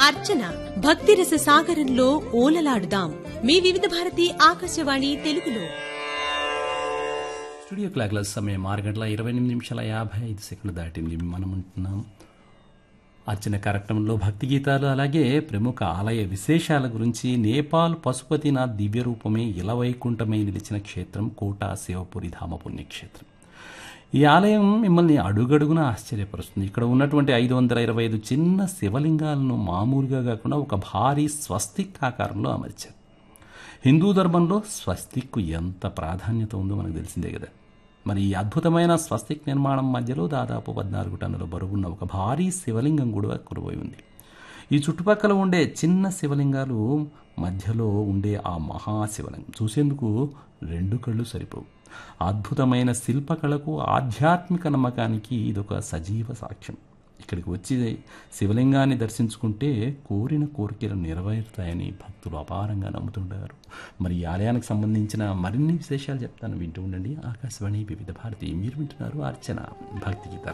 అర్చన భక్తిరస సాగరంలో ఓలలాడుదాం మీ వివిధ భారతి ఆకాశవాణి తెలుగులో స్టూడియో క్లాక్ల సమయం ఆరు గంటల ఇరవై ఎనిమిది నిమిషాల యాభై ఐదు సెకండ్లు దాటింది మనం ఉంటున్నాం అర్చన కార్యక్రమంలో భక్తి గీతాలు అలాగే ప్రముఖ ఆలయ విశేషాల గురించి నేపాల్ పశుపతినాథ్ దివ్య రూపమే ఇలవైకుంఠమై నిలిచిన క్షేత్రం కోటా శివపురి ధామ పుణ్యక్షేత్రం ఈ ఆలయం మిమ్మల్ని అడుగడుగున ఆశ్చర్యపరుస్తుంది ఇక్కడ ఉన్నటువంటి ఐదు వందల ఇరవై ఐదు చిన్న శివలింగాలను మామూలుగా కాకుండా ఒక భారీ స్వస్తిక్ ఆకారంలో అమర్చారు హిందూ ధర్మంలో స్వస్తిక్కు ఎంత ప్రాధాన్యత ఉందో మనకు తెలిసిందే కదా మరి ఈ అద్భుతమైన స్వస్తిక్ నిర్మాణం మధ్యలో దాదాపు పద్నాలుగు టన్నుల బరువున్న ఒక భారీ శివలింగం కూడా కురువై ఉంది ఈ చుట్టుపక్కల ఉండే చిన్న శివలింగాలు మధ్యలో ఉండే ఆ మహాశివలింగం చూసేందుకు రెండు కళ్ళు సరిపోవు అద్భుతమైన శిల్పకళకు ఆధ్యాత్మిక నమ్మకానికి ఇదొక సజీవ సాక్ష్యం ఇక్కడికి వచ్చి శివలింగాన్ని దర్శించుకుంటే కోరిన కోరికలు నెరవేరుతాయని భక్తులు అపారంగా నమ్ముతుంటారు మరి ఈ ఆలయానికి సంబంధించిన మరిన్ని విశేషాలు చెప్తాను వింటూ ఉండండి ఆకాశవాణి వివిధ భారతి మీరు వింటున్నారు అర్చన భక్తి గీతాలు